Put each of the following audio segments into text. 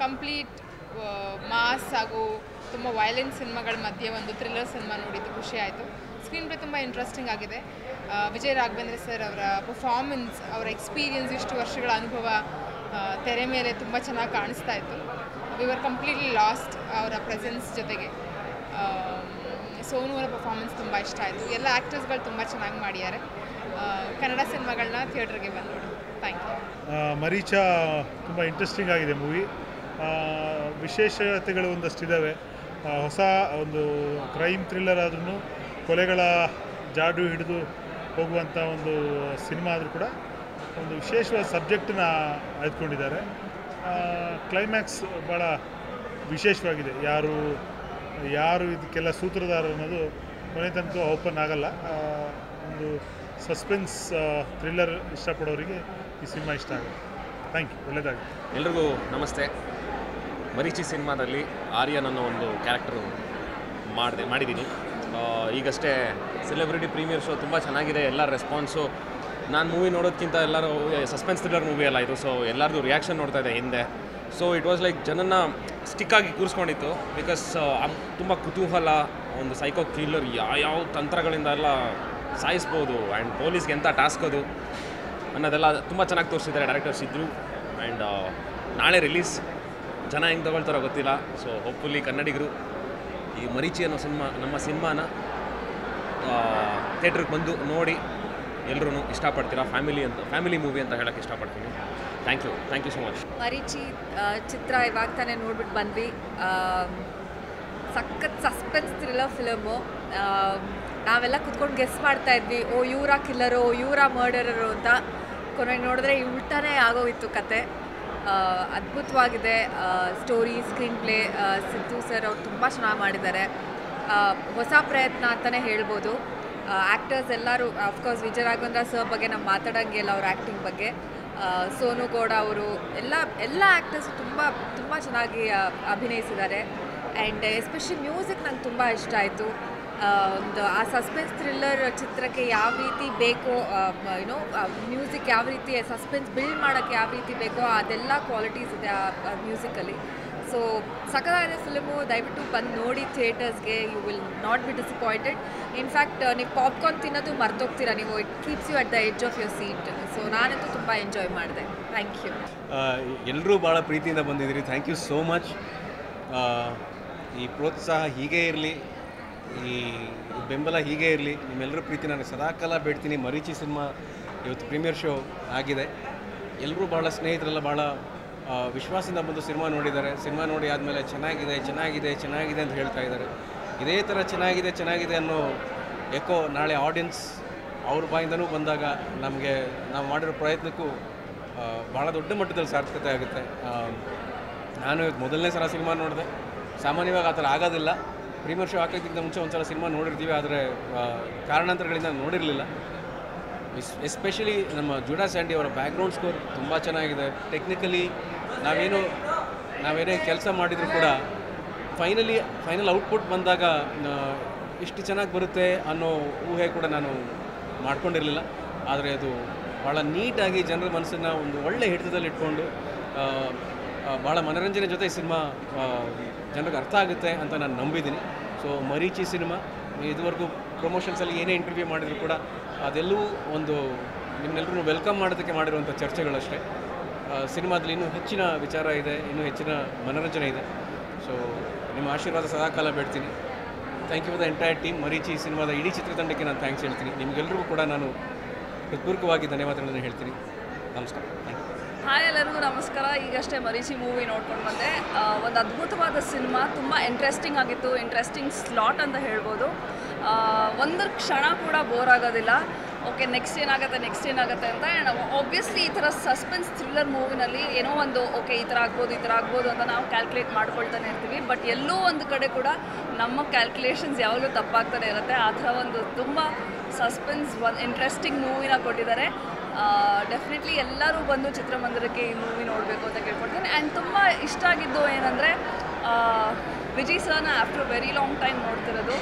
complete mass ಹಾಗೂ ತುಂಬ violent ಸಿನಿಮಾಗಳ ಮಧ್ಯೆ ಒಂದು ಥ್ರಿಲ್ಲರ್ ಸಿನಿಮಾ ನೋಡಿದ್ದು ಖುಷಿ ಆಯಿತು ಸ್ಕ್ರೀನ್ ಪ್ಲೇ ತುಂಬ ಇಂಟ್ರೆಸ್ಟಿಂಗ್ ಆಗಿದೆ ಆ, ವಿಜಯ್ ರಾಘವೇಂದ್ರ ಸರ್ ಅವರ ಪರ್ಫಾರ್ಮೆನ್ಸ್ ಅವರ ಎಕ್ಸ್ಪೀರಿಯನ್ಸ್ ಇಷ್ಟು ವರ್ಷಗಳ ಅನುಭವ ಆ, ತೆರೆ ಮೇಲೆ ತುಂಬ ಚೆನ್ನಾಗಿ ಕಾಣಿಸ್ತಾ ಇತ್ತು ವಿ ವರ್ ಕಂಪ್ಲೀಟ್ಲಿ ಲಾಸ್ಟ್ ಅವರ ಪ್ರೆಸೆನ್ಸ್ ಜೊತೆಗೆ ಸೋನು ಅವರ ಪರ್ಫಾರ್ಮೆನ್ಸ್ ತುಂಬ ಇಷ್ಟ ಆಯಿತು ಎಲ್ಲ ಆ್ಯಕ್ಟರ್ಸ್ಗಳು ತುಂಬ ಚೆನ್ನಾಗಿ ಮಾಡಿದ್ದಾರೆ ಆ, ಕನ್ನಡ ಸಿನಿಮಾಗಳನ್ನ ಥಿಯೇಟ್ರಿಗೆ ಬಂದು ನೋಡಿ ಥ್ಯಾಂಕ್ ಯು ಆ, ಮರೀಚ ತುಂಬ ಇಂಟ್ರೆಸ್ಟಿಂಗ್ ಆಗಿದೆ ಮೂವಿ ವಿಶೇಷತೆಗಳು ಒಂದಷ್ಟಿದ್ದಾವೆ ಆ, ಹೊಸ ಒಂದು ಕ್ರೈಮ್ ಥ್ರಿಲ್ಲರ್ ಆದ್ರೂ ಕೊಲೆಗಳ ಜಾಡು ಹಿಡಿದು ಹೋಗುವಂಥ ಒಂದು ಸಿನಿಮಾ ಆದರೂ ಕೂಡ ಒಂದು ವಿಶೇಷವಾದ ಸಬ್ಜೆಕ್ಟನ್ನ ಆಯ್ದುಕೊಂಡಿದ್ದಾರೆ ಕ್ಲೈಮ್ಯಾಕ್ಸ್ ಭಾಳ ವಿಶೇಷವಾಗಿದೆ ಯಾರು ಯಾರು ಇದಕ್ಕೆಲ್ಲ ಸೂತ್ರಧಾರ ಅನ್ನೋದು ಕೊನೆ ತನಕ ಓಪನ್ ಆಗಲ್ಲ ಆ, ಒಂದು ಸಸ್ಪೆನ್ಸ್ ಥ್ರಿಲ್ಲರ್ ಇಷ್ಟಪಡೋರಿಗೆ ಈ ಸಿನಿಮಾ ಇಷ್ಟ ಆಗುತ್ತೆ ಥ್ಯಾಂಕ್ ಯು ಒಳ್ಳೆಯದಾಗುತ್ತೆ ಎಲ್ರಿಗೂ ನಮಸ್ತೆ ಮರೀಚಿ ಸಿನಿಮಾದಲ್ಲಿ ಆರ್ಯನ್ ಅನ್ನೋ ಒಂದು ಕ್ಯಾರೆಕ್ಟರು ಮಾಡಿದೆ ಮಾಡಿದ್ದೀನಿ ಆ, ಈಗಷ್ಟೇ ಸೆಲೆಬ್ರಿಟಿ ಪ್ರೀಮಿಯರ್ ಶೋ ತುಂಬ ಚೆನ್ನಾಗಿದೆ ಎಲ್ಲ ರೆಸ್ಪಾನ್ಸು ನಾನು ಮೂವಿ ನೋಡೋದಕ್ಕಿಂತ ಎಲ್ಲರೂ ಸಸ್ಪೆನ್ಸ್ ಥ್ರಿಲ್ಲರ್ ಮೂವಿ ಅಲ್ಲ ಇದು ಸೊ ಎಲ್ಲರದು ರಿಯಾಕ್ಷನ್ ನೋಡ್ತಾ ಇದೆ ಹಿಂದೆ ಸೊ ಇಟ್ ವಾಸ್ ಲೈಕ್ ಜನನ ಸ್ಟಿಕ್ಕಾಗಿ ಕೂರಿಸ್ಕೊಂಡಿತ್ತು ಬಿಕಾಸ್ ತುಂಬ ಕುತೂಹಲ ಒಂದು ಸೈಕೋ ಕಿಲ್ಲರ್ ಯಾವ ತಂತ್ರಗಳಿಂದ ಎಲ್ಲ ಸಾಯಿಸ್ಬೋದು ಆ್ಯಂಡ್ ಪೊಲೀಸ್ಗೆ ಎಂಥ ಟಾಸ್ಕ್ ಅದು ಅನ್ನೋದೆಲ್ಲ ತುಂಬ ಚೆನ್ನಾಗಿ ತೋರಿಸಿದ್ದಾರೆ ಡೈರೆಕ್ಟರ್ಸ್ ಇದ್ದರು ಆ್ಯಂಡ್ ನಾಳೆ ರಿಲೀಸ್ ಜನ ಹೆಂಗೆ ತಗೊಳ್ತಾರೋ ಗೊತ್ತಿಲ್ಲ ಸೊ ಹೋಪ್ಫುಲಿ ಕನ್ನಡಿಗರು ಈ ಮರೀಚಿ ಅನ್ನೋ ಸಿನಿಮಾ ನಮ್ಮ ಸಿನಿಮಾನ ಥಿಯೇಟ್ರಿಗೆ ಬಂದು ನೋಡಿ ಎಲ್ಲರೂ ಇಷ್ಟಪಡ್ತೀರಾ ಫ್ಯಾಮಿಲಿ ಅಂತ ಫ್ಯಾಮಿಲಿ ಮೂವಿ ಅಂತ ಹೇಳೋಕ್ಕೆ ಇಷ್ಟಪಡ್ತೀನಿ thank you thank you so much Marichi ಆ, ಚಿತ್ರ ಇವಾಗ ತಾನೇ ನೋಡ್ಬಿಟ್ಟು ಬಂದ್ವಿ ಆಮ್, ಸಖತ್ ಸಸ್ಪೆನ್ಸ್ ಥ್ರಿಲ್ಲರ್ ಫಿಲಮು ನಾವೆಲ್ಲ ಕುತ್ಕೊಂಡು ಗೆಸ್ ಮಾಡ್ತಾ ಇದ್ವಿ ಓ ಇವರ ಕಿಲ್ಲರು ಇವರ ಮರ್ಡರರು ಅಂತ ಕೊನೆಗೆ ನೋಡಿದ್ರೆ ಈ ಉಲ್ಟಾನೇ ಆಗೋಗಿತ್ತು ಕತೆ ಆ, ಅದ್ಭುತವಾಗಿದೆ story screenplay Siddu sir ಅವ್ರು ತುಂಬ ಚೆನ್ನಾಗಿ ಮಾಡಿದ್ದಾರೆ ಆ, ಹೊಸ ಪ್ರಯತ್ನ ಅಂತಲೇ ಹೇಳ್ಬೋದು ಆ್ಯಕ್ಟರ್ಸ್ ಎಲ್ಲರೂ ಅಫ್ಕೋರ್ಸ್ ವಿಜಯ ರಾಘವೇಂದ್ರ ಸರ್ ಬಗ್ಗೆ ನಾವು ಮಾತಾಡೋಂಗಿಲ್ಲ ಅವ್ರ ಆ್ಯಕ್ಟಿಂಗ್ ಬಗ್ಗೆ ಆ, ಸೋನು ಗೌಡ ಅವರು ಎಲ್ಲ ಎಲ್ಲ ಆ್ಯಕ್ಟರ್ಸ್ ತುಂಬ ತುಂಬ ಚೆನ್ನಾಗಿ ಆ, ಅಭಿನಯಿಸಿದ್ದಾರೆ ಆ್ಯಂಡ್ ಎಸ್ಪೆಷಲಿ ಮ್ಯೂಸಿಕ್ ನಂಗೆ ತುಂಬ ಇಷ್ಟ ಆಯಿತು ಒಂದು ಆ ಸಸ್ಪೆನ್ಸ್ ಥ್ರಿಲ್ಲರ್ ಚಿತ್ರಕ್ಕೆ ಯಾವ ರೀತಿ ಬೇಕೋ ಯುನೋ ಮ್ಯೂಸಿಕ್ ಯಾವ ರೀತಿ ಸಸ್ಪೆನ್ಸ್ ಬಿಲ್ಡ್ ಮಾಡೋಕ್ಕೆ ಯಾವ ರೀತಿ ಬೇಕೋ ಅದೆಲ್ಲ ಕ್ವಾಲಿಟೀಸ್ ಇದೆ ಆ ಮ್ಯೂಸಿಕಲ್ಲಿ ಸೊ ಸಖತ್ತಾಗಿದೆ ಫಿಲ್ಮು ದಯವಿಟ್ಟು ಬಂದು ನೋಡಿ ಥಿಯೇಟರ್ಸ್ಗೆ you will not be disappointed in fact ನೀವು ಪಾಪ್ಕಾರ್ನ್ ತಿನ್ನೋದು ಮರ್ತೋಗ್ತೀರಾ ನೀವು it keeps you at the edge of your seat so ನಾನಂತೂ ತುಂಬ ಎಂಜಾಯ್ ಮಾಡಿದೆ ಥ್ಯಾಂಕ್ ಯು ಎಲ್ಲರೂ ಭಾಳ ಪ್ರೀತಿಯಿಂದ ಬಂದಿದ್ದೀರಿ ಥ್ಯಾಂಕ್ ಯು ಸೋ ಮಚ್ ಈ ಪ್ರೋತ್ಸಾಹ ಹೀಗೆ ಇರಲಿ ಈ ಬೆಂಬಲ ಹೀಗೆ ಇರಲಿ ನಿಮ್ಮೆಲ್ಲರ ಪ್ರೀತಿ ನಾನು ಸದಾಕಾಲ ಬೇಡ್ತೀನಿ ಮರೀಚಿ ಸಿನಿಮಾ ಇವತ್ತು ಪ್ರೀಮಿಯರ್ ಶೋ ಆಗಿದೆ ಎಲ್ಲರೂ ಭಾಳ ಸ್ನೇಹಿತರೆಲ್ಲ ಭಾಳ ಆ, ವಿಶ್ವಾಸದಿಂದ ಬಂದು ಸಿನಿಮಾ ನೋಡಿದ್ದಾರೆ ಸಿನಿಮಾ ನೋಡಿ ಆದಮೇಲೆ ಚೆನ್ನಾಗಿದೆ ಚೆನ್ನಾಗಿದೆ ಚೆನ್ನಾಗಿದೆ ಅಂತ ಹೇಳ್ತಾ ಇದ್ದಾರೆ ಇದೇ ಥರ ಚೆನ್ನಾಗಿದೆ ಚೆನ್ನಾಗಿದೆ ಅನ್ನೋ ಎಕೋ ನಾಳೆ ಆಡಿಯನ್ಸ್ ಅವ್ರ ಬಾಯಿಂದನೂ ಬಂದಾಗ ನಮಗೆ ನಾವು ಮಾಡಿರೋ ಪ್ರಯತ್ನಕ್ಕೂ ಆ, ಭಾಳ ದೊಡ್ಡ ಮಟ್ಟದಲ್ಲಿ ಸಾರ್ಥಕತೆ ಆಗುತ್ತೆ ಆ, ನಾನು ಇವತ್ತು ಮೊದಲನೇ ಸಲ ಸಿನಿಮಾ ನೋಡಿದೆ ಸಾಮಾನ್ಯವಾಗಿ ಆ ಥರ ಆಗೋದಿಲ್ಲ ಪ್ರೀಮಿಯರ್ ಶೋ ಹಾಕೋದಕ್ಕಿಂತ ಮುಂಚೆ ಒಂದು ಸಲ ಸಿನಿಮಾ ನೋಡಿರ್ತೀವಿ ಆದರೆ ಆ, ಕಾರಣಾಂತರಗಳಿಂದ ನೋಡಿರಲಿಲ್ಲ ಎಸ್ಪೆಷಲಿ ನಮ್ಮ ಜುಡಾ ಸ್ಯಾಂಡಿ ಅವರ ಬ್ಯಾಕ್ಗ್ರೌಂಡ್ ಸ್ಕೋರ್ ತುಂಬ ಚೆನ್ನಾಗಿದೆ ಟೆಕ್ನಿಕಲಿ ನಾವೇನು ನಾವೇನೇ ಕೆಲಸ ಮಾಡಿದರೂ ಕೂಡ ಫೈನಲಿ ಫೈನಲ್ ಔಟ್ಪುಟ್ ಬಂದಾಗ ಆ, ಇಷ್ಟು ಚೆನ್ನಾಗಿ ಬರುತ್ತೆ ಅನ್ನೋ ಊಹೆ ಕೂಡ ನಾನು ಮಾಡ್ಕೊಂಡಿರಲಿಲ್ಲ ಆದರೆ ಅದು ಭಾಳ ನೀಟಾಗಿ ಜನರ ಮನಸ್ಸನ್ನು ಒಂದು ಒಳ್ಳೆ ಹಿಡಿತದಲ್ಲಿ ಇಟ್ಕೊಂಡು ಆ, ಆ, ಭಾಳ ಮನರಂಜನೆ ಜೊತೆ ಈ ಸಿನಿಮಾ ಜನರಿಗೆ ಅರ್ಥ ಆಗುತ್ತೆ ಅಂತ ನಾನು ನಂಬಿದ್ದೀನಿ ಸೊ ಮರೀಚಿ ಸಿನಿಮಾ ಇದುವರೆಗೂ ಪ್ರಮೋಷನ್ಸಲ್ಲಿ ಏನೇ ಇಂಟರ್ವ್ಯೂ ಮಾಡಿದ್ರು ಕೂಡ ಅದೆಲ್ಲವೂ ಒಂದು ನಿಮ್ಮೆಲ್ಲರೂ ವೆಲ್ಕಮ್ ಮಾಡೋದಕ್ಕೆ ಮಾಡಿರುವಂಥ ಚರ್ಚೆಗಳಷ್ಟೇ ಆ, ಸಿನಿಮಾದಲ್ಲಿ ಇನ್ನೂ ಹೆಚ್ಚಿನ ವಿಚಾರ ಇದೆ ಇನ್ನೂ ಹೆಚ್ಚಿನ ಮನರಂಜನೆ ಇದೆ ಸೊ ನಿಮ್ಮ ಆಶೀರ್ವಾದ ಸದಾಕಾಲ ಬೇಡ್ತೀನಿ thank you for the entire team Marichi ಸಿನಿಮಾದ ಇಡೀ ಚಿತ್ರತಂಡಕ್ಕೆ ನಾನು ಥ್ಯಾಂಕ್ಸ್ ಹೇಳ್ತೀನಿ ನಿಮಗೆಲ್ಲರಿಗೂ ಕೂಡ ನಾನು ಹೃತ್ಪೂರ್ವಕವಾಗಿ ಧನ್ಯವಾದಗಳನ್ನು ಹೇಳ್ತೀನಿ ನಮಸ್ಕಾರ ಥ್ಯಾಂಕ್ ಯು ಹಾಯ್ ಎಲ್ಲರಿಗೂ ನಮಸ್ಕಾರ ಈಗಷ್ಟೇ ಮರೀಚಿ ಮೂವಿ ನೋಡ್ಕೊಂಡು ಬಂದೆ ಆ, ಒಂದು ಅದ್ಭುತವಾದ ಸಿನಿಮಾ ತುಂಬ ಇಂಟ್ರೆಸ್ಟಿಂಗ್ ಆಗಿತ್ತು ಇಂಟ್ರೆಸ್ಟಿಂಗ್ ಸ್ಲಾಟ್ ಅಂತ ಹೇಳ್ಬೋದು ಆ, ಒಂದು ಕ್ಷಣ ಕೂಡ ಬೋರ್ ಆಗೋದಿಲ್ಲ ಓಕೆ ನೆಕ್ಸ್ಟ್ ಏನಾಗುತ್ತೆ ನೆಕ್ಸ್ಟ್ ಏನಾಗುತ್ತೆ ಅಂತ ಆ್ಯಂಡ್ ಆಬ್ವಿಯಸ್ಲಿ ಈ ಥರ ಸಸ್ಪೆನ್ಸ್ ಥ್ರಿಲ್ಲರ್ ಮೂವಿನಲ್ಲಿ ಏನೋ ಒಂದು ಓಕೆ ಈ ಥರ ಆಗ್ಬೋದು ಈ ಥರ ಆಗ್ಬೋದು ಅಂತ ನಾವು ಕ್ಯಾಲ್ಕುಲೇಟ್ ಮಾಡ್ಕೊಳ್ತಾನೆ ಇರ್ತೀವಿ ಬಟ್ ಎಲ್ಲೋ ಒಂದು ಕಡೆ ಕೂಡ ನಮ್ಮ ಕ್ಯಾಲ್ಕುಲೇಷನ್ಸ್ ಯಾವಾಗಲೂ ತಪ್ಪಾಗ್ತಾನೆ ಇರುತ್ತೆ ಆ ಥರ ಒಂದು ತುಂಬ ಸಸ್ಪೆನ್ಸ್ ಒಂದು ಇಂಟ್ರೆಸ್ಟಿಂಗ್ ಮೂವಿನ ಕೊಟ್ಟಿದ್ದಾರೆ ಡೆಫಿನೆಟ್ಲಿ ಎಲ್ಲರೂ ಬಂದು ಚಿತ್ರಮಂದಿರಕ್ಕೆ ಈ ಮೂವಿ ನೋಡಬೇಕು ಅಂತ ಕೇಳ್ಕೊಡ್ತೀನಿ ಆ್ಯಂಡ್ ತುಂಬ ಇಷ್ಟ ಆಗಿದ್ದು ಏನಂದರೆ ವಿಜಯ್ ಸರ್ನ ಆಫ್ಟರ್ ವೆರಿ ಲಾಂಗ್ ಟೈಮ್ ನೋಡ್ತಿರೋದು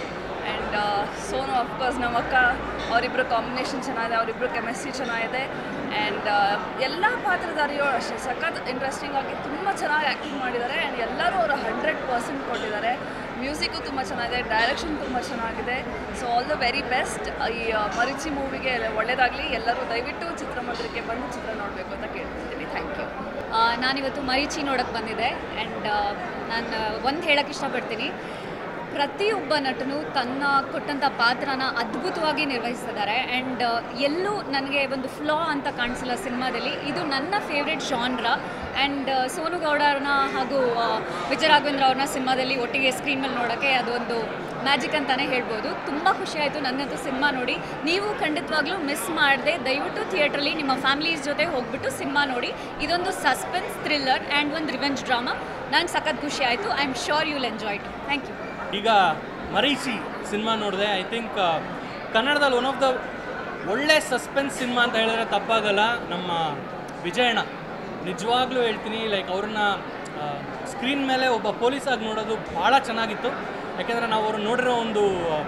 ಆ್ಯಂಡ್ ಸೋನು ಅಫ್ಕೋರ್ಸ್ ನಮ್ಮ ಅಕ್ಕ ಅವರಿಬ್ಬರು ಕಾಂಬಿನೇಷನ್ ಚೆನ್ನಾಗಿದೆ ಅವರಿಬ್ಬರು ಕೆಮಿಸ್ಟ್ರಿ ಚೆನ್ನಾಗಿದೆ ಆ್ಯಂಡ್ ಎಲ್ಲ ಪಾತ್ರಧಾರಿಗಳು ಅಷ್ಟೇ ಸಖತ್ ಇಂಟ್ರೆಸ್ಟಿಂಗ್ ಆಗಿ ತುಂಬ ಚೆನ್ನಾಗಿ ಆ್ಯಕ್ಟಿಂಗ್ ಮಾಡಿದ್ದಾರೆ ಆ್ಯಂಡ್ ಎಲ್ಲರೂ ಅವರು ಹಂಡ್ರೆಡ್ ಪರ್ಸೆಂಟ್ ಕೊಟ್ಟಿದ್ದಾರೆ ಮ್ಯೂಸಿಕ್ಕು ತುಂಬ ಚೆನ್ನಾಗಿದೆ ಡೈರೆಕ್ಷನ್ ತುಂಬ ಚೆನ್ನಾಗಿದೆ so all the very best ಈ ಆ, ಮರಿಚಿ ಮೂವಿಗೆ ಒಳ್ಳೆಯದಾಗಲಿ ಎಲ್ಲರೂ ದಯವಿಟ್ಟು ಚಿತ್ರಮಂದಿರಕ್ಕೆ ಬಂದು ಚಿತ್ರ ನೋಡಬೇಕು ಅಂತ ಕೇಳ್ತಿದ್ದೀನಿ ಥ್ಯಾಂಕ್ ಯು ಆ, ನಾನಿವತ್ತು ಮರೀಚಿ ನೋಡೋಕ್ಕೆ ಬಂದಿದ್ದೆ ಆ್ಯಂಡ್ ನಾನು ಒಂದು ಹೇಳಕ್ಕೆ ಇಷ್ಟಪಡ್ತೀನಿ ಪ್ರತಿಯೊಬ್ಬ ನಟನು ತನ್ನ ಕೊಟ್ಟಂಥ ಪಾತ್ರನ ಅದ್ಭುತವಾಗಿ ನಿರ್ವಹಿಸಿದ್ದಾರೆ ಆ್ಯಂಡ್ ಎಲ್ಲೂ ನನಗೆ ಒಂದು ಫ್ಲಾ ಅಂತ ಕಾಣಿಸಿಲ್ಲ ಸಿನಿಮಾದಲ್ಲಿ ಇದು ನನ್ನ favourite genre and Sonu Gowda ಅವ್ರನ್ನ ಹಾಗೂ ಆ, ವಿಜಯ ರಾಘವೇಂದ್ರ ಅವ್ರನ್ನ ಸಿನಿಮಾದಲ್ಲಿ ಒಟ್ಟಿಗೆ ಸ್ಕ್ರೀನ್ ಮೇಲೆ ನೋಡೋಕ್ಕೆ ಅದೊಂದು ಮ್ಯಾಜಿಕ್ ಅಂತಲೇ ಹೇಳ್ಬೋದು ತುಂಬ ಖುಷಿ ಆಯಿತು ನನ್ನಂತೂ ಸಿನಿಮಾ ನೋಡಿ ನೀವು ಖಂಡಿತವಾಗ್ಲೂ ಮಿಸ್ ಮಾಡದೆ ದಯವಿಟ್ಟು ಥಿಯೇಟ್ರಲ್ಲಿ ನಿಮ್ಮ ಫ್ಯಾಮಿಲೀಸ್ ಜೊತೆ ಹೋಗ್ಬಿಟ್ಟು ಸಿನಿಮಾ ನೋಡಿ ಇದೊಂದು ಸಸ್ಪೆನ್ಸ್ ಥ್ರಿಲ್ಲರ್ ಆ್ಯಂಡ್ ಒಂದು ರಿವೆಂಜ್ ಡ್ರಾಮಾ ನಂಗೆ ಸಖತ್ ಖುಷಿ ಆಯಿತು I am sure you'll enjoy it thank you ಈಗ ಮರೀಚಿ ಸಿನಿಮಾ ನೋಡಿದೆ ಐ ಥಿಂಕ್ ಕನ್ನಡದಲ್ಲಿ ಒನ್ ಆಫ್ ದ ಒಳ್ಳೆ ಸಸ್ಪೆನ್ಸ್ ಸಿನಿಮಾ ಅಂತ ಹೇಳಿದ್ರೆ ತಪ್ಪಾಗಲ್ಲ ನಮ್ಮ ವಿಜಯಣ್ಣ ನಿಜವಾಗ್ಲೂ ಹೇಳ್ತೀನಿ ಲೈಕ್ ಅವ್ರನ್ನ ಸ್ಕ್ರೀನ್ ಮೇಲೆ ಒಬ್ಬ ಪೊಲೀಸಾಗಿ ನೋಡೋದು ಭಾಳ ಚೆನ್ನಾಗಿತ್ತು ಯಾಕೆಂದರೆ ನಾವು ಅವ್ರನ್ನ ನೋಡಿರೋ ಒಂದು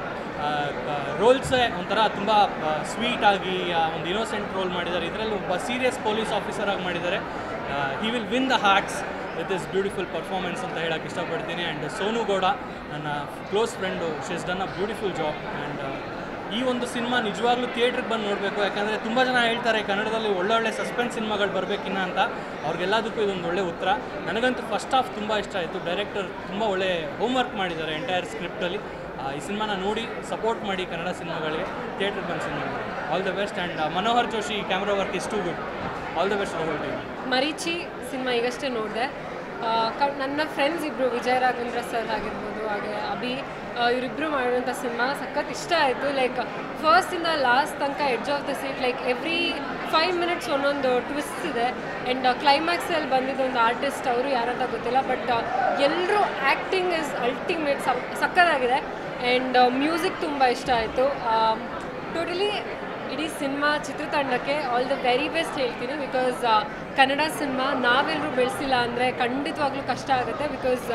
ರೋಲ್ಸೇ ಒಂಥರ ತುಂಬ ಸ್ವೀಟ್ ಆಗಿ ಆ, ಒಂದು ಇನೋಸೆಂಟ್ ರೋಲ್ ಮಾಡಿದ್ದಾರೆ ಇದರಲ್ಲಿ ಒಬ್ಬ ಸೀರಿಯಸ್ ಪೊಲೀಸ್ ಆಫೀಸರ್ ಆಗಿ ಮಾಡಿದ್ದಾರೆ he will win the hearts with this beautiful performance ಅಂತ ಹೇಳಕ್ಕೆ ಇಷ್ಟಪಡ್ತೀನಿ ಆ್ಯಂಡ್ ಸೋನು ಗೌಡ ನನ್ನ close friend she's done a beautiful job and ಈ ಒಂದು ಸಿನಿಮಾ ನಿಜವಾಗ್ಲೂ ಥಿಯೇಟ್ರಿಗೆ ಬಂದು ನೋಡಬೇಕು ಯಾಕಂದರೆ ತುಂಬ ಜನ ಹೇಳ್ತಾರೆ ಕನ್ನಡದಲ್ಲಿ ಒಳ್ಳೊಳ್ಳೆ ಸಸ್ಪೆನ್ಸ್ ಸಿನಿಮಾಗಳು ಬರಬೇಕಿನ್ನ ಅಂತ ಅವ್ರಿಗೆಲ್ಲದಕ್ಕೂ ಇದೊಂದು ಒಳ್ಳೆ ಉತ್ತರ ನನಗಂತೂ ಫಸ್ಟ್ ಹಾಫ್ ತುಂಬ ಇಷ್ಟ ಆಯಿತು ಡೈರೆಕ್ಟರ್ ತುಂಬ ಒಳ್ಳೆ ಹೋಮ್ವರ್ಕ್ ಮಾಡಿದ್ದಾರೆ ಎಂಟೈರ್ ಸ್ಕ್ರಿಪ್ಟಲ್ಲಿ ಈ ಸಿನಿಮಾನ ನೋಡಿ ಸಪೋರ್ಟ್ ಮಾಡಿ ಕನ್ನಡ ಸಿನಿಮಾಗಳಿಗೆ ಥಿಯೇಟ್ರಿಗೆ ಬಂದು cinema all the best and Manohar Joshi camera work is too good all the best whole team Marichi cinema ಈಗಷ್ಟೇ ನೋಡಿದೆ ಕ ನನ್ನ ಫ್ರೆಂಡ್ಸ್ ಇಬ್ಬರು ವಿಜಯ ರಾಘವೇಂದ್ರ ಸರ್ ಆಗಿರ್ಬೋದು ಹಾಗೆ ಅಭಿ ಇವರಿಬ್ಬರು ಮಾಡಿರೋಂಥ ಸಿನಿಮಾ ಸಖತ್ ಇಷ್ಟ ಆಯಿತು ಲೈಕ್ ಫಸ್ಟಿಂದ ಲಾಸ್ಟ್ ತನಕ edge of the seat like every five minutes ಒಂದೊಂದು ಟ್ವಿಸ್ಟ್ ಇದೆ ಆ್ಯಂಡ್ ಕ್ಲೈಮ್ಯಾಕ್ಸಲ್ಲಿ ಬಂದಿದ್ದ ಒಂದು ಆರ್ಟಿಸ್ಟ್ ಅವರು ಯಾರಂತ ಗೊತ್ತಿಲ್ಲ ಬಟ್ ಎಲ್ಲರೂ ಆ್ಯಕ್ಟಿಂಗ್ ಇಸ್ ಅಲ್ಟಿಮೇಟ್ ಸಕ್ಕತ್ತಾಗಿದೆ ಆ್ಯಂಡ್ ಮ್ಯೂಸಿಕ್ ತುಂಬ ಇಷ್ಟ ಆಯಿತು ಟೋಟಲಿ ಇಡೀ ಸಿನಿಮಾ ಚಿತ್ರತಂಡಕ್ಕೆ ಆಲ್ ದ ವೆರಿ ಬೆಸ್ಟ್ ಹೇಳ್ತೀನಿ ಬಿಕಾಸ್ ಕನ್ನಡ ಸಿನಿಮಾ ನಾವೆಲ್ಲರೂ ಬೆಳೆಸಿಲ್ಲ ಅಂದರೆ ಖಂಡಿತವಾಗ್ಲೂ ಕಷ್ಟ ಆಗುತ್ತೆ ಬಿಕಾಸ್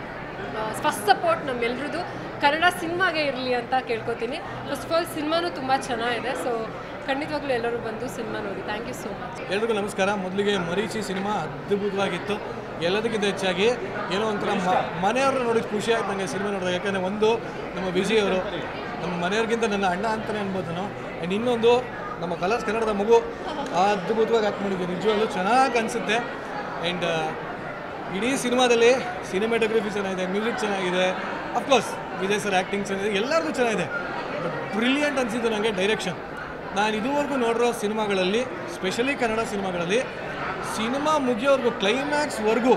ಫಸ್ಟ್ ಸಪೋರ್ಟ್ ನಮ್ಮೆಲ್ರದ್ದು ಕನ್ನಡ ಸಿನಿಮಾಗೆ ಇರಲಿ ಅಂತ ಕೇಳ್ಕೊತೀನಿ ಫಸ್ಟ್ ಆಫ್ ಆಲ್ ಸಿನಿಮಾನೂ ತುಂಬ ಚೆನ್ನಾಗಿದೆ ಸೊ ಖಂಡಿತವಾಗ್ಲೂ ಎಲ್ಲರೂ ಬಂದು ಸಿನಿಮಾ ನೋಡಿ ಥ್ಯಾಂಕ್ ಯು ಸೋ ಮಚ್ ಎಲ್ರಿಗೂ ನಮಸ್ಕಾರ ಮೊದಲಿಗೆ ಮರೀಚಿ ಸಿನಿಮಾ ಅದ್ಭುತವಾಗಿತ್ತು ಎಲ್ಲದಕ್ಕಿಂತ ಹೆಚ್ಚಾಗಿ ಏನೋ ಒಂಥರ ಮ ಮನೆಯವ್ರನ್ನ ನೋಡಿದ ಖುಷಿ ಆಯ್ತು ನನಗೆ ಸಿನಿಮಾ ನೋಡಿದಾಗ ಯಾಕಂದರೆ ಒಂದು ನಮ್ಮ ವಿಜಯ್ ಅವರು ನಮ್ಮ ಮನೆಯವ್ರಿಗಿಂತ ನನ್ನ ಅಣ್ಣ ಅಂತಲೇ ಅನ್ಬೋದು ನಾನು ಆ್ಯಂಡ್ ಇನ್ನೊಂದು ನಮ್ಮ ಕಲರ್ಸ್ ಕನ್ನಡದ ಮಗು ಅದ್ಭುತವಾಗಿ ಆ್ಯಕ್ಟ್ ಮಾಡಿದ್ವಿ ನಿಜವಾಗ್ಲೂ ಚೆನ್ನಾಗಿ ಅನಿಸುತ್ತೆ ಆ್ಯಂಡ್ ಇಡೀ ಸಿನಿಮಾದಲ್ಲಿ ಸಿನಿಮಾಟೋಗ್ರಫಿ ಚೆನ್ನಾಗಿದೆ ಮ್ಯೂಸಿಕ್ ಚೆನ್ನಾಗಿದೆ ಅಫ್ಕೋರ್ಸ್ ವಿಜಯ್ ಸರ್ ಆ್ಯಕ್ಟಿಂಗ್ ಚೆನ್ನಾಗಿದೆ ಎಲ್ಲರಿಗೂ ಚೆನ್ನಾಗಿದೆ ಬಟ್ ಬ್ರಿಲಿಯಂಟ್ ಅನಿಸಿದ್ದು ನನಗೆ ಡೈರೆಕ್ಷನ್ ನಾನು ಇದುವರೆಗೂ ನೋಡಿರೋ ಸಿನಿಮಾಗಳಲ್ಲಿ ಸ್ಪೆಷಲಿ ಕನ್ನಡ ಸಿನಿಮಾಗಳಲ್ಲಿ ಸಿನಿಮಾ ಮುಗಿಯೋವರೆಗೂ ಕ್ಲೈಮ್ಯಾಕ್ಸ್ವರೆಗೂ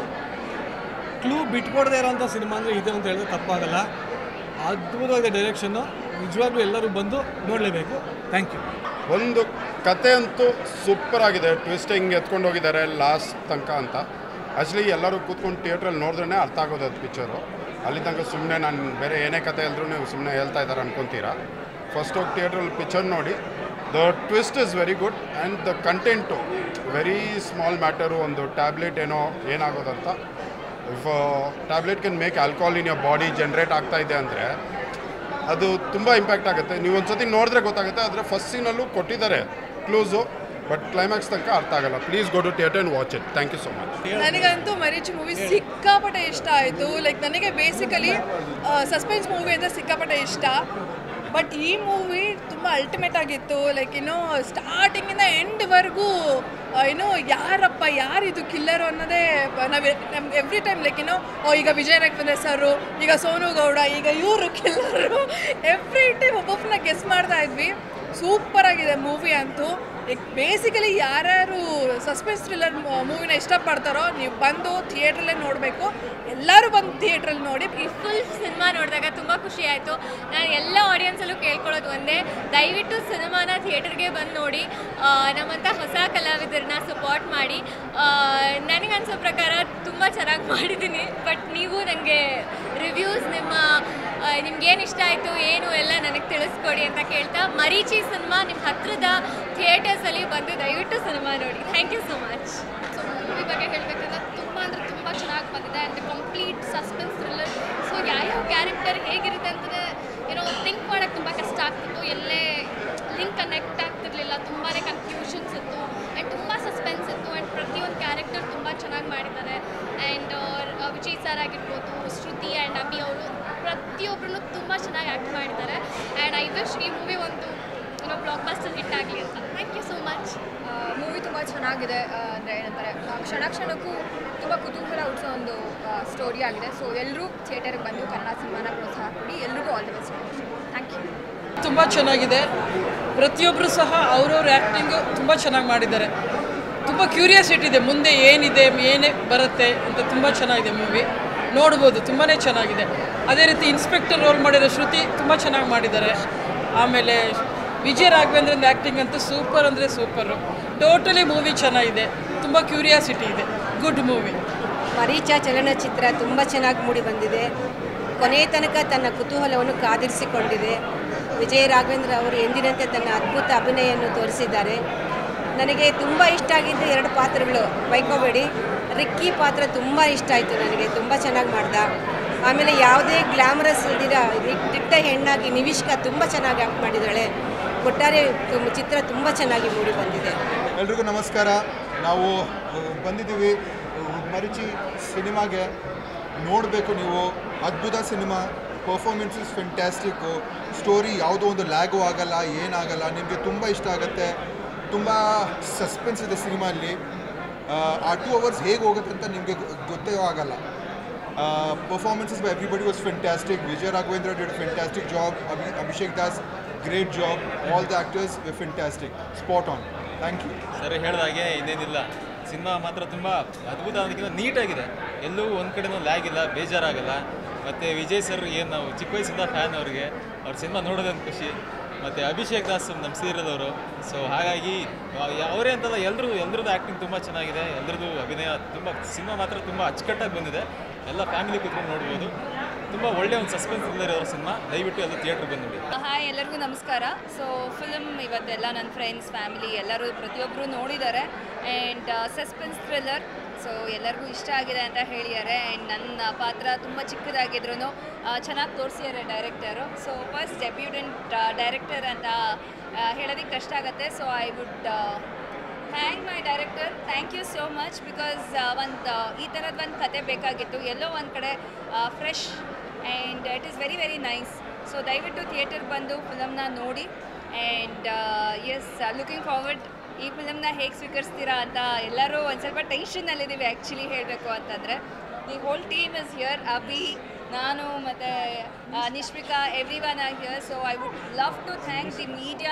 ಕ್ಲೂ ಬಿಟ್ಕೊಡದೇ ಇರೋಂಥ ಸಿನಿಮಾ ಅಂದರೆ ಇದೆ ಅಂತ ಹೇಳಿದ್ರೆ ತಪ್ಪಾಗಲ್ಲ ಅದ್ಭುತವಾದ ಡೈರೆಕ್ಷನ್ನು ನಿಜವಾಗ್ಲೂ ಎಲ್ಲರೂ ಬಂದು ನೋಡಲೇಬೇಕು ಥ್ಯಾಂಕ್ ಯು ಒಂದು ಕತೆ ಅಂತೂ ಸೂಪರ್ ಆಗಿದೆ ಟ್ವಿಸ್ಟ್ ಹಿಂಗೆ ಎತ್ಕೊಂಡು ಹೋಗಿದ್ದಾರೆ ಲಾಸ್ಟ್ ತನಕ ಅಂತ ಆ್ಯಕ್ಚುಲಿ ಎಲ್ಲರೂ ಕೂತ್ಕೊಂಡು ಥಿಯೇಟ್ರಲ್ಲಿ ನೋಡಿದ್ರೇ ಅರ್ಥ ಆಗೋದು ಅದು ಪಿಕ್ಚರು ಅಲ್ಲಿ ತನಕ ಸುಮ್ಮನೆ ನಾನು ಬೇರೆ ಏನೇ ಕತೆ ಹೇಳಿದ್ರು ನೀವು ಸುಮ್ಮನೆ ಹೇಳ್ತಾ ಇದ್ದಾರೆ ಅನ್ಕೊತೀರಾ ಫಸ್ಟ್ ಹೋಗಿ ಥಿಯೇಟ್ರಲ್ಲಿ ಪಿಕ್ಚರ್ ನೋಡಿ the twist is very good and the content very small matter ಒಂದು ಟ್ಯಾಬ್ಲೆಟ್ ಏನೋ ಏನಾಗೋದಂತ if tablet can make alcohol in your body generate ಆಗ್ತಾ ಇದೆ ಅಂದರೆ ಅದು ತುಂಬ ಇಂಪ್ಯಾಕ್ಟ್ ಆಗುತ್ತೆ ನೀವು ಒಂದ್ಸತಿ ನೋಡಿದ್ರೆ ಗೊತ್ತಾಗುತ್ತೆ ಆದರೆ ಫಸ್ಟ್ ಸೀನಲ್ಲೂ ಕೊಟ್ಟಿದ್ದಾರೆ ಕ್ಲೂಸು ಬಟ್ ಕ್ಲೈಮ್ಯಾಕ್ಸ್ ತನಕ ಅರ್ಥ ಆಗಲ್ಲ please go to theatre and watch it thank you so much ನನಗಂತೂ ಮರೀಚ್ ಮೂವಿ ಸಿಕ್ಕಾಪಟ್ಟೆ ಇಷ್ಟ ಆಯಿತು ಲೈಕ್ ನನಗೆ ಬೇಸಿಕಲಿ ಸಸ್ಪೆನ್ಸ್ ಮೂವಿ ಅಂದರೆ ಸಿಕ್ಕಾಪಟ್ಟೆ ಇಷ್ಟ ಬಟ್ ಈ ಮೂವಿ ತುಂಬ ಅಲ್ಟಿಮೇಟ್ ಆಗಿತ್ತು ಲೈಕ್ ಏನು ಸ್ಟಾರ್ಟಿಂಗಿಂದ ಎಂಡ್ವರೆಗೂ ಏನು ಯಾರಪ್ಪ ಯಾರಿದು ಕಿಲ್ಲರು ಅನ್ನೋದೇ ನಾವು ನಮ್ಗೆ ಎವ್ರಿ ಟೈಮ್ ಲೈಕ್ ಏನು ಓ ಈಗ ವಿಜಯ ರಾಘವೇಂದ್ರ ಸರು ಈಗ ಸೋನು ಗೌಡ ಈಗ ಇವರು ಕಿಲ್ಲರು ಎವ್ರಿ ಟೈಮ್ ಒಬ್ಬೊಬ್ಬನ ಗೆಸ್ ಮಾಡ್ತಾ ಇದ್ವಿ ಸೂಪರ್ ಆಗಿದೆ ಮೂವಿ ಅಂತೂ ಬೇಸಿಕಲಿ ಯಾರ್ಯಾರು ಸಸ್ಪೆನ್ಸ್ ಥ್ರಿಲ್ಲರ್ ಮೂವಿನ ಇಷ್ಟಪಡ್ತಾರೋ ನೀವು ಬಂದು ಥಿಯೇಟ್ರಲ್ಲೇ ನೋಡಬೇಕು ಎಲ್ಲರೂ ಬಂದು ಥಿಯೇಟ್ರಲ್ಲಿ ನೋಡಿ ಈ ಫುಲ್ ಸಿನಿಮಾ ನೋಡಿದಾಗ ತುಂಬ ಖುಷಿ ಆಯಿತು ನಾನು ಎಲ್ಲ ಆಡಿಯನ್ಸಲ್ಲೂ ಕೇಳ್ಕೊಳ್ಳೋದು ಒಂದೇ ದಯವಿಟ್ಟು ಸಿನಿಮಾನ ಥಿಯೇಟರ್ಗೆ ಬಂದು ನೋಡಿ ಆ, ನಮ್ಮಂಥ ಹೊಸ ಕಲಾವಿದರನ್ನ ಸಪೋರ್ಟ್ ಮಾಡಿ ನನಗನ್ಸೋ ಪ್ರಕಾರ ತುಂಬ ಚೆನ್ನಾಗಿ ಮಾಡಿದ್ದೀನಿ ಬಟ್ ನೀವು ನನಗೆ ರಿವ್ಯೂಸ್ ನಿಮ್ಮ ನಿಮ್ಗೇನು ಇಷ್ಟ ಆಯಿತು ಏನು ಎಲ್ಲ ನನಗೆ ತಿಳಿಸ್ಕೊಡಿ ಅಂತ ಕೇಳ್ತಾ ಮರೀಚಿ ಸಿನಿಮಾ ನಿಮ್ಮ ಹತ್ರದ ಥಿಯೇಟರ್ಸಲ್ಲಿ ಬಂದು ದಯವಿಟ್ಟು ಸಿನಿಮಾ ನೋಡಿ thank you so much so movie ಬಗ್ಗೆ ಹೇಳಬೇಕಂದ್ರೆ ತುಂಬ ಅಂದರೆ ತುಂಬ ಚೆನ್ನಾಗಿ ಬಂದಿದೆ and complete suspense thriller so ಯಾವ್ಯಾವ ಕ್ಯಾರೆಕ್ಟರ್ ಹೇಗಿರುತ್ತೆ ಅಂತಲೇ ಏನೋ ಥಿಂಕ್ ಮಾಡೋಕ್ಕೆ ತುಂಬ ಕಷ್ಟ ಆಗ್ತಿತ್ತು ಎಲ್ಲೇ ಲಿಂಕ್ ಕನೆಕ್ಟ್ ಆಗ್ತಿರ್ಲಿಲ್ಲ ತುಂಬಾ ಕನ್ಫ್ಯೂಷನ್ಸ್ ಇತ್ತು ಆ್ಯಂಡ್ ತುಂಬ ಸಸ್ಪೆನ್ಸ್ ಇತ್ತು ಆ್ಯಂಡ್ ಪ್ರತಿಯೊಂದು ಕ್ಯಾರೆಕ್ಟರ್ ತುಂಬ ಚೆನ್ನಾಗಿ ಮಾಡಿದ್ದಾರೆ ಆ್ಯಂಡ್ ವಿಜಯ್ ಸರ್ ಆಗಿರ್ಬೋದು ಶ್ರುತಿ ಆ್ಯಂಡ್ ಅಭಿ ಅವರು ಪ್ರತಿಯೊಬ್ಬರೂ ತುಂಬ ಚೆನ್ನಾಗಿ ಆ್ಯಕ್ಟ್ ಮಾಡಿದ್ದಾರೆ ಆ್ಯಂಡ್ ಐ ವಿಶ್ ಈ ಮೂವಿ ಒಂದು ಏನೋ ಬ್ಲಾಕ್ ಬಸ್ಟರ್ ಹಿಟ್ ಆಗಲಿ ಅಂತ thank you so much movie ತುಂಬ ಚೆನ್ನಾಗಿದೆ ಅಂದರೆ ಏನಂತಾರೆ ಆ, ಕ್ಷಣ ಕ್ಷಣಕ್ಕೂ ತುಂಬ ಕುತೂಹಲ ಹುಟ್ಟಿಸೋ ಒಂದು ಸ್ಟೋರಿ ಆಗಿದೆ ಸೊ ಎಲ್ಲರೂ ಥಿಯೇಟರ್ಗೆ ಬಂದು ಕನ್ನಡ ಸಿನಿಮಾನ ಪ್ರೋತ್ಸಾಹ ಕೊಡಿ ಎಲ್ರಿಗೂ all the best thank you ತುಂಬ ಚೆನ್ನಾಗಿದೆ ಪ್ರತಿಯೊಬ್ಬರು ಸಹ ಅವ್ರವ್ರ ಆ್ಯಕ್ಟಿಂಗು ತುಂಬ ಚೆನ್ನಾಗಿ ಮಾಡಿದ್ದಾರೆ ತುಂಬ ಕ್ಯೂರಿಯಾಸಿಟಿ ಇದೆ ಮುಂದೆ ಏನಿದೆ ಏನೇ ಬರುತ್ತೆ ಅಂತ ತುಂಬ ಚೆನ್ನಾಗಿದೆ ಮೂವಿ ನೋಡ್ಬೋದು ತುಂಬಾ ಚೆನ್ನಾಗಿದೆ ಅದೇ ರೀತಿ ಇನ್ಸ್ಪೆಕ್ಟರ್ ರೋಲ್ ಮಾಡಿರೋ ಶ್ರುತಿ ತುಂಬ ಚೆನ್ನಾಗಿ ಮಾಡಿದ್ದಾರೆ ಆಮೇಲೆ ವಿಜಯ ರಾಘವೇಂದ್ರನ್ ಆ್ಯಕ್ಟಿಂಗ್ ಅಂತೂ ಸೂಪರ್ ಅಂದರೆ ಸೂಪರು ಟೋಟಲಿ ಮೂವಿ ಚೆನ್ನಾಗಿದೆ ತುಂಬ ಕ್ಯೂರಿಯಾಸಿಟಿ ಇದೆ ಗುಡ್ ಮೂವಿ ಮರೀಚ ಚಲನಚಿತ್ರ ತುಂಬ ಚೆನ್ನಾಗಿ ಮೂಡಿ ಬಂದಿದೆ ಕೊನೆಯ ತನಕ ತನ್ನ ಕುತೂಹಲವನ್ನು ಕಾದಿರಿಸಿಕೊಂಡಿದೆ ವಿಜಯ ರಾಘವೇಂದ್ರ ಅವರು ಎಂದಿನಂತೆ ತನ್ನ ಅದ್ಭುತ ಅಭಿನಯವನ್ನು ತೋರಿಸಿದ್ದಾರೆ ನನಗೆ ತುಂಬ ಇಷ್ಟ ಆಗಿದ್ದು ಎರಡು ಪಾತ್ರಗಳು ಬೈಕೋಬೇಡಿ ರಿಕ್ಕಿ ಪಾತ್ರ ತುಂಬ ಇಷ್ಟ ಆಯಿತು ನನಗೆ ತುಂಬ ಚೆನ್ನಾಗಿ ಮಾಡ್ದ ಆಮೇಲೆ ಯಾವುದೇ ಗ್ಲಾಮರಸ್ ಇಲ್ದಿರ ರಿ- ದಿಟ್ಟ ಹೆಣ್ಣಾಗಿ ನಿವಿಷ್ಕಾ ತುಂಬ ಚೆನ್ನಾಗಿ ಆ್ಯಕ್ಟ್ ಮಾಡಿದ್ದಾಳೆ ಒಟ್ಟಾರೆ ತುಂಬ- ಚಿತ್ರ ತುಂಬ ಚೆನ್ನಾಗಿ ಮೂಡಿ ಬಂದಿದೆ ಎಲ್ರಿಗೂ ನಮಸ್ಕಾರ ನಾವು ಅಹ್, ಬಂದಿದ್ದೀವಿ ಅಹ್, ಮರಿಚಿ ಸಿನಿಮಾಗೆ ನೋಡಬೇಕು ನೀವು ಅದ್ಭುತ ಸಿನಿಮಾ ಪರ್ಫಾರ್ಮೆನ್ಸಸ್ ಫೆಂಟ್ಯಾಸ್ಟಿಕ್ಕು ಸ್ಟೋರಿ ಯಾವುದೋ ಒಂದು ಲ್ಯಾಗು ಆಗಲ್ಲ ಏನಾಗಲ್ಲ ನಿಮಗೆ ತುಂಬ ಇಷ್ಟ ಆಗುತ್ತೆ ತುಂಬ ಸಸ್ಪೆನ್ಸ್ ಇದೆ ಸಿನಿಮಾಲ್ಲಿ ಆ ಟೂ ಅವರ್ಸ್ ಹೇಗೆ ಹೋಗುತ್ತೆ ಅಂತ ನಿಮಗೆ ಗೊತ್ತೇ ಆಗಲ್ಲ performances by everybody was fantastic Vijaya Raghavendra did fantastic job Abhi Abhishek Das great job all the actors were fantastic spot on thank you sir ಹೇಳಿದಾಗೆ ಇನ್ನೇನಿಲ್ಲ ಸಿನಿಮಾ ಮಾತ್ರ ತುಂಬ ಅದ್ಭುತ ಅನ್ನೋದಕ್ಕಿಂತ ನೀಟಾಗಿದೆ ಎಲ್ಲೂ ಒಂದು ಕಡೆನೂ ಲ್ಯಾಗ್ ಇಲ್ಲ ಬೇಜಾರಾಗಲ್ಲ ಮತ್ತು ವಿಜಯ್ ಸರ್ ಏನು ನಾವು ಚಿಕ್ಕ ವಯಸ್ಸಿಂದ ಫ್ಯಾನ್ ಅವ್ರಿಗೆ ಅವ್ರ ಸಿನಿಮಾ ನೋಡೋದೊಂದು ಖುಷಿ ಮತ್ತು ಅಭಿಷೇಕ್ ದಾಸ್ ನಮ್ಮ ಸೀರಿಯಲ್ ಅವರು ಸೊ ಹಾಗಾಗಿ ಆ- ಅವರೇ ಅಂತಲ್ಲ ಎಲ್ಲರೂ ಎಲ್ಲರದ್ದು ಆ್ಯಕ್ಟಿಂಗ್ ತುಂಬ ಚೆನ್ನಾಗಿದೆ ಎಲ್ಲರದ್ದು ಅಭಿನಯ ತುಂಬ ಸಿನಿಮಾ ಮಾತ್ರ ತುಂಬ ಅಚ್ಚುಕಟ್ಟಾಗಿ ಬಂದಿದೆ ಎಲ್ಲ ಫ್ಯಾಮಿಲಿ ಕೂತ್ಕೊಂಡು ನೋಡ್ಬೋದು ತುಂಬ ಒಳ್ಳೆಯ ಒಂದು ಸಸ್ಪೆನ್ಸ್ ಥ್ರಿಲ್ಲರ್ ಇರೋ ಸಿನಿಮಾ ದಯವಿಟ್ಟು ಎಲ್ಲ ಥಿಯೇಟ್ರಿಗೆ ಬಂದು ನೋಡಿ ಹಾಯ್ ಎಲ್ಲರಿಗೂ ನಮಸ್ಕಾರ ಸೊ ಫಿಲಮ್ ಇವತ್ತೆಲ್ಲ ನನ್ನ ಫ್ರೆಂಡ್ಸ್ ಫ್ಯಾಮಿಲಿ ಎಲ್ಲರೂ ಪ್ರತಿಯೊಬ್ಬರು ನೋಡಿದ್ದಾರೆ ಆ್ಯಂಡ್ ಸಸ್ಪೆನ್ಸ್ ಥ್ರಿಲ್ಲರ್ ಸೊ ಎಲ್ಲರಿಗೂ ಇಷ್ಟ ಆಗಿದೆ ಅಂತ ಹೇಳಿದ್ದಾರೆ ಆ್ಯಂಡ್ ನನ್ನ ಪಾತ್ರ ತುಂಬ ಚಿಕ್ಕದಾಗಿದ್ರು ಚೆನ್ನಾಗಿ ತೋರಿಸಿದ್ದಾರೆ director so first debutant director ಅಂತ ಆ, ಹೇಳೋದಕ್ಕೆ ಕಷ್ಟ ಆಗುತ್ತೆ so I would thank my director thank you so much because ಒಂದು ಈ ಥರದ್ದು ಒಂದು ಕತೆ ಬೇಕಾಗಿತ್ತು ಎಲ್ಲೋ ಒಂದು ಕಡೆ fresh and it is very very nice so ದಯವಿಟ್ಟು ಥಿಯೇಟರ್ಗೆ ಬಂದು ಫಿಲಮ್ನ ನೋಡಿ ಆ್ಯಂಡ್ ಎಸ್ ಲುಕಿಂಗ್ ಫಾರ್ವರ್ಡ್ ಈ ಫಿಲಮ್ನ ಹೇಗೆ ಸ್ವೀಕರಿಸ್ತೀರಾ ಅಂತ ಎಲ್ಲರೂ ಒಂದು ಸ್ವಲ್ಪ ಟೆನ್ಷನ್ನಲ್ಲಿದ್ದೀವಿ ಆ್ಯಕ್ಚುಲಿ ಹೇಳಬೇಕು ಅಂತಂದರೆ the whole team is here Abhi ನಾನು ಮತ್ತು Nishvika everyone are here so I would love to thank the media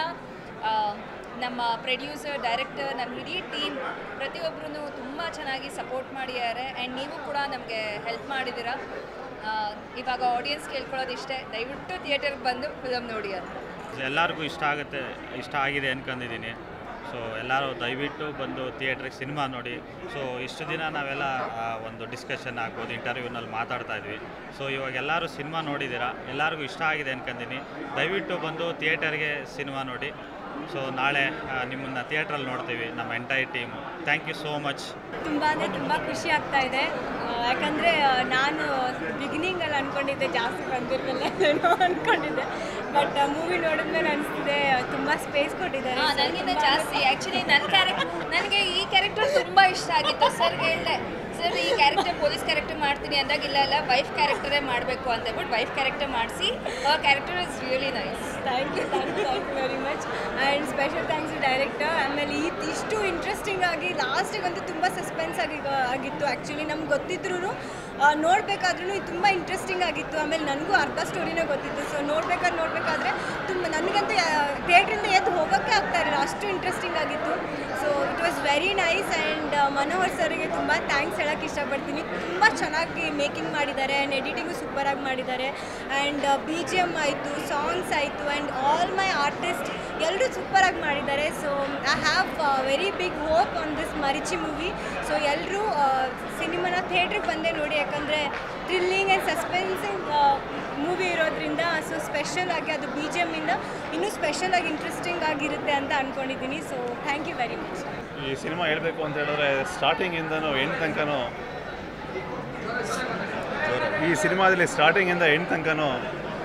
ನಮ್ಮ ಪ್ರೊಡ್ಯೂಸರ್ ಡೈರೆಕ್ಟರ್ ನಮ್ಮ ಇಡೀ ಟೀಮ್ ಪ್ರತಿಯೊಬ್ಬರೂ ತುಂಬ ಚೆನ್ನಾಗಿ ಸಪೋರ್ಟ್ ಮಾಡಿದ್ದಾರೆ ಆ್ಯಂಡ್ ನೀವು ಕೂಡ ನಮಗೆ ಹೆಲ್ಪ್ ಮಾಡಿದ್ದೀರಾ ಆ, ಇವಾಗ ಆಡಿಯನ್ಸ್ ಕೇಳ್ಕೊಳ್ಳೋದಿಷ್ಟೇ ದಯವಿಟ್ಟು ಥಿಯೇಟರ್ಗೆ ಬಂದು ಫಿಲಮ್ ನೋಡಿ ಅಂತ ಎಲ್ಲರಿಗೂ ಇಷ್ಟ ಆಗುತ್ತೆ ಇಷ್ಟ ಆಗಿದೆ ಅನ್ಕೊಂಡಿದ್ದೀನಿ ಸೊ ಎಲ್ಲರೂ ದಯವಿಟ್ಟು ಬಂದು ಥಿಯೇಟ್ರಿಗೆ ಸಿನಿಮಾ ನೋಡಿ ಸೊ ಇಷ್ಟು ದಿನ ನಾವೆಲ್ಲ ಆ, ಒಂದು ಡಿಸ್ಕಷನ್ ಆಗ್ಬೋದು ಇಂಟರ್ವ್ಯೂನಲ್ಲಿ ಮಾತಾಡ್ತಾ ಇದ್ವಿ ಸೊ ಇವಾಗ ಎಲ್ಲರೂ ಸಿನಿಮಾ ನೋಡಿದ್ದೀರಾ ಎಲ್ಲರಿಗೂ ಇಷ್ಟ ಆಗಿದೆ ಅನ್ಕೊಂಡಿದ್ದೀನಿ ದಯವಿಟ್ಟು ಬಂದು ಥಿಯೇಟರ್ಗೆ ಸಿನಿಮಾ ನೋಡಿ ಸೊ ನಾಳೆ ನಿಮ್ಮನ್ನು ಥಿಯೇಟ್ರಲ್ಲಿ ನೋಡ್ತೀವಿ ನಮ್ಮ entire team thank you so much ತುಂಬ ಅಂದರೆ ತುಂಬ ಖುಷಿ ಆಗ್ತಾ ಇದೆ ಆ, ಯಾಕಂದರೆ ಆ, ನಾನು ಬಿಗಿನಿಂಗಲ್ಲಿ ಅಂದ್ಕೊಂಡಿದ್ದೆ ಜಾಸ್ತಿ ಬಂದಿರಲಿಲ್ಲ ಏನೋ ಅಂದ್ಕೊಂಡಿದ್ದೆ ಬಟ್ ಮೂವಿ ನೋಡಿದ್ಮೇಲೆ ಅನಿಸ್ತಿದೆ ತುಂಬ ಸ್ಪೇಸ್ ಕೊಟ್ಟಿದ್ದಾರೆ ಹಾ, So, ನನಗಿಂತ ತುಂಬಾ ಜಾಸ್ತಿ ಆ್ಯಕ್ಚುಲಿ ನನ್ನ ಕ್ಯಾರೆಕ್ಟರ್ ನನಗೆ ಈ ಕ್ಯಾರೆಕ್ಟರ್ ತುಂಬ ಇಷ್ಟ ಆಗಿತ್ತು ಸರ್ ಹೇಳಿದೆ ಸರ್ ಈ ಕ್ಯಾರೆಕ್ಟರ್ ಪೊಲೀಸ್ ಕ್ಯಾರೆಕ್ಟರ್ ಮಾಡ್ತೀನಿ ಅಂದಾಗ ಇಲ್ಲ ಇಲ್ಲ ವೈಫ್ ಕ್ಯಾರೆಕ್ಟರೇ ಮಾಡಬೇಕು ಅಂತ ಹೇಳ್ಬಿಟ್ಟು ವೈಫ್ ಕ್ಯಾರೆಕ್ಟರ್ ಮಾಡಿಸಿ character is really nice thank you thank you thank you very much and special thanks to director ಆಮೇಲೆ ಈ ಇಷ್ಟು ಇಂಟ್ರೆಸ್ಟಿಂಗ್ ಆಗಿ ಲಾಸ್ಟಿಗಂತೂ ತುಂಬ ಸಸ್ಪೆನ್ಸ್ ಆಗಿ ಆಗಿತ್ತು ಆ್ಯಕ್ಚುಲಿ ನಮ್ಗೆ ಗೊತ್ತಿದ್ರು ನೋಡಬೇಕಾದ್ರೂ ಇದು ತುಂಬ ಇಂಟ್ರೆಸ್ಟಿಂಗ್ ಆಗಿತ್ತು ಆಮೇಲೆ ನನಗೂ ಅರ್ಧ ಸ್ಟೋರಿನೇ ಗೊತ್ತಿತ್ತು ಸೊ ನೋಡ್ಬೇಕಾದ್ರೆ ನೋಡಬೇಕಾದ್ರೆ ತುಂಬ ನನಗಂತೂ ಥಿಯೇಟ್ರಿಂದ ಎದ್ದು ಹೋಗೋಕ್ಕೆ ಆಗ್ತಾ ಇರಲಿಲ್ಲ ಅಷ್ಟು ಇಂಟ್ರೆಸ್ಟಿಂಗ್ ಆಗಿತ್ತು so it was very nice and Manohar ಸರ್ಗೆ ತುಂಬ ಥ್ಯಾಂಕ್ಸ್ ಹೇಳೋಕ್ಕೆ ಇಷ್ಟಪಡ್ತೀನಿ ತುಂಬ ಚೆನ್ನಾಗಿ ಮೇಕಿಂಗ್ ಮಾಡಿದ್ದಾರೆ ಆ್ಯಂಡ್ ಎಡಿಟಿಂಗು ಸೂಪರಾಗಿ ಮಾಡಿದ್ದಾರೆ ಆ್ಯಂಡ್ ಬಿ ಜಿ ಎಮ್ ಆಯಿತು ಸಾಂಗ್ಸ್ ಆಯಿತು ಆ್ಯಂಡ್ ಆಲ್ ಮೈ ಆರ್ಟಿಸ್ಟ್ ಎಲ್ಲರೂ ಸೂಪರಾಗಿ ಮಾಡಿದ್ದಾರೆ so I have very big hope on this Marichi movie so ಎಲ್ಲರೂ ಸಿನಿಮಾನ ಥಿಯೇಟ್ರಿಗೆ ಬಂದೇ ನೋಡಿ ಯಾಕಂದರೆ ಥ್ರಿಲ್ಲಿಂಗ್ ಆ್ಯಂಡ್ ಸಸ್ಪೆನ್ಸಿಂಗ್ ಮೂವಿ ಇರೋದ್ರಿಂದ ಸೊ ಸ್ಪೆಷಲ್ ಆಗಿ ಅದು ಬಿ ಜಿ ಎಮ್ಮಿಂದ ಇನ್ನೂ ಸ್ಪೆಷಲ್ ಆಗಿ ಇಂಟ್ರೆಸ್ಟಿಂಗ್ ಆಗಿರುತ್ತೆ ಅಂತ ಅಂದ್ಕೊಂಡಿದ್ದೀನಿ so thank you very much ಈ ಸಿನಿಮಾ ಹೇಳಬೇಕು ಅಂತ ಹೇಳಿದ್ರೆ ಸ್ಟಾರ್ಟಿಂಗಿಂದನೂ ಎಂಡ್ ತನಕನೂ ಈ ಸಿನಿಮಾದಲ್ಲಿ ಸ್ಟಾರ್ಟಿಂಗಿಂದ ಎಂಡ್ ತನಕನೂ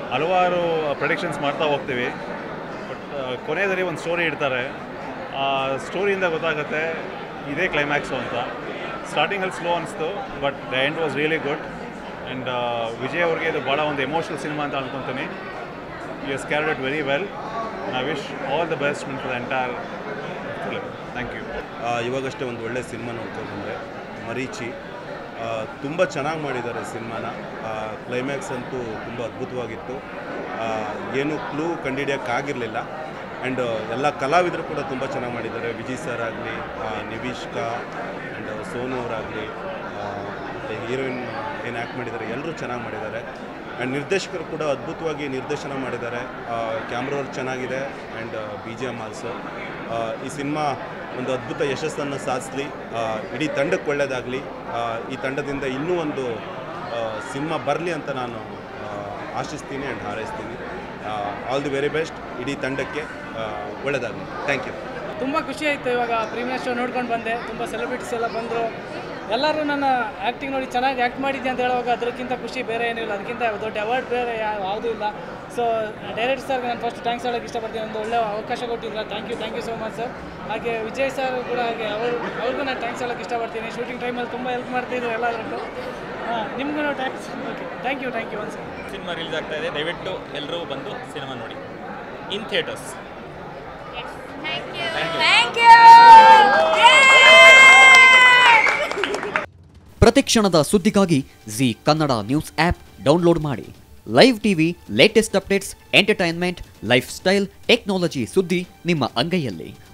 ಹಲವಾರು ಪ್ರೊಡಿಕ್ಷನ್ಸ್ ಮಾಡ್ತಾ ಹೋಗ್ತೀವಿ ಬಟ್ ಕೊನೆಯಲ್ಲಿ ಒಂದು ಸ್ಟೋರಿ ಇಡ್ತಾರೆ ಆ ಸ್ಟೋರಿಯಿಂದ ಗೊತ್ತಾಗುತ್ತೆ ಇದೇ ಕ್ಲೈಮ್ಯಾಕ್ಸು ಅಂತ ಸ್ಟಾರ್ಟಿಂಗಲ್ಲಿ ಸ್ಲೋ ಅನಿಸ್ತು but the end was really good and Vijay ಅವ್ರಿಗೆ ಇದು ಭಾಳ ಒಂದು ಎಮೋಷ್ನಲ್ ಸಿನಿಮಾ ಅಂತ ಅನ್ಕೊತೀನಿ you has carried it very well I wish all the best for the entire film thank you ಆ, ಇವಾಗಷ್ಟೇ ಒಂದು ಒಳ್ಳೆ ಸಿನಿಮಾ ನೋಡ್ಕೊಂಡು ಬಂದೆ ಮರೀಚಿ ತುಂಬ ಚೆನ್ನಾಗಿ ಮಾಡಿದ್ದಾರೆ ಸಿನಿಮಾನ ಕ್ಲೈಮ್ಯಾಕ್ಸ್ ಅಂತೂ ತುಂಬ ಅದ್ಭುತವಾಗಿತ್ತು ಆ, ಏನು ಕ್ಲೂ ಕಂಡುಹಿಡಿಯೋಕ್ಕಾಗಿರಲಿಲ್ಲ ಆ್ಯಂಡ್ ಎಲ್ಲ ಕಲಾವಿದರು ಕೂಡ ತುಂಬ ಚೆನ್ನಾಗಿ ಮಾಡಿದ್ದಾರೆ ವಿಜಯ್ ಸರ್ ಆಗಲಿ ನಿವೀಶ್ಕಾ ಆ್ಯಂಡ್ ಸೋನು ಅವರಾಗಲಿ ಮತ್ತು ಹೀರೋಯಿನ್ ಏನು ಆ್ಯಕ್ಟ್ ಮಾಡಿದ್ದಾರೆ ಎಲ್ಲರೂ ಚೆನ್ನಾಗಿ ಮಾಡಿದ್ದಾರೆ ಆ್ಯಂಡ್ ನಿರ್ದೇಶಕರು ಕೂಡ ಅದ್ಭುತವಾಗಿ ನಿರ್ದೇಶನ ಮಾಡಿದ್ದಾರೆ ಕ್ಯಾಮ್ರಾ ವರ್ಕ್ ಚೆನ್ನಾಗಿದೆ and B G M also ಈ ಸಿನಿಮಾ ಒಂದು ಅದ್ಭುತ ಯಶಸ್ಸನ್ನು ಸಾಧಿಸಲಿ ಇಡೀ ತಂಡಕ್ಕೆ ಒಳ್ಳೆಯದಾಗಲಿ ಈ ತಂಡದಿಂದ ಇನ್ನೂ ಒಂದು ಸಿನಿಮಾ ಬರಲಿ ಅಂತ ನಾನು ಆ, ಆಶಿಸ್ತೀನಿ ಆ್ಯಂಡ್ ಹಾರೈಸ್ತೀನಿ ಆಲ್ ದಿ ವೆರಿ ಬೆಸ್ಟ್ ಇಡೀ ತಂಡಕ್ಕೆ ಒಳ್ಳೆಯದಾಗಲಿ ಥ್ಯಾಂಕ್ ಯು ತುಂಬ ಖುಷಿ ಆಯಿತು ಇವಾಗ ಪ್ರೀಮಿಯರ್ ಶೋ ನೋಡ್ಕೊಂಡು ಬಂದೆ ತುಂಬ ಸೆಲೆಬ್ರಿಟೀಸ್ ಎಲ್ಲ ಬಂದರು ಎಲ್ಲರೂ ನನ್ನ ಆ್ಯಕ್ಟಿಂಗ್ ನೋಡಿ ಚೆನ್ನಾಗಿ ಆ್ಯಕ್ಟ್ ಮಾಡಿದ್ದೆ ಅಂತ ಹೇಳುವಾಗ ಅದಕ್ಕಿಂತ ಖುಷಿ ಬೇರೆ ಏನೂ ಇಲ್ಲ ಅದಕ್ಕಿಂತ ದೊಡ್ಡ ಅವಾರ್ಡ್ ಬೇರೆ ಯಾ- ಯಾವುದೂ ಇಲ್ಲ ಸೊ ಡೈರೆಕ್ಟ್ ಸರ್ಗೆ ನಾನು ಫಸ್ಟ್ ಥ್ಯಾಂಕ್ಸ್ ಹೇಳೋಕ್ಕೆ ಇಷ್ಟಪಡ್ತೀನಿ ಒಂದು ಒಳ್ಳೆ ಅವಕಾಶ ಕೊಟ್ಟಿದ್ರೆ thank you thank you so much sir ಹಾಗೆ ವಿಜಯ್ ಸರ್ ಕೂಡ ಹಾಗೆ ಅವರು ಅವ್ರಿಗೂ ನಾನು ಥ್ಯಾಂಕ್ಸ್ ಹೇಳೋಕ್ಕೆ ಇಷ್ಟಪಡ್ತೀನಿ ಶೂಟಿಂಗ್ ಟೈಮಲ್ಲಿ ತುಂಬ ಹೆಲ್ಪ್ ಮಾಡ್ತಿದ್ರು ಎಲ್ಲರಿಗೂ ಹಾಂ ನಿಮಗೂ thanks okay thank you thank you once cinema release ಆಗ್ತಾ ಇದೆ ದಯವಿಟ್ಟು ಎಲ್ಲರೂ ಬಂದು ಸಿನಿಮಾ ನೋಡಿ ಇನ್ ಥಿಯೇಟರ್ಸ್ ಥ್ಯಾಂಕ್ ಪ್ರತಿಕ್ಷಣದ ಸುದ್ದಿಗಾಗಿ Zee Kannada news app download ಮಾಡಿ live TV latest updates entertainment lifestyle technology ಸುದ್ದಿ ನಿಮ್ಮ ಅಂಗೈಯಲ್ಲಿ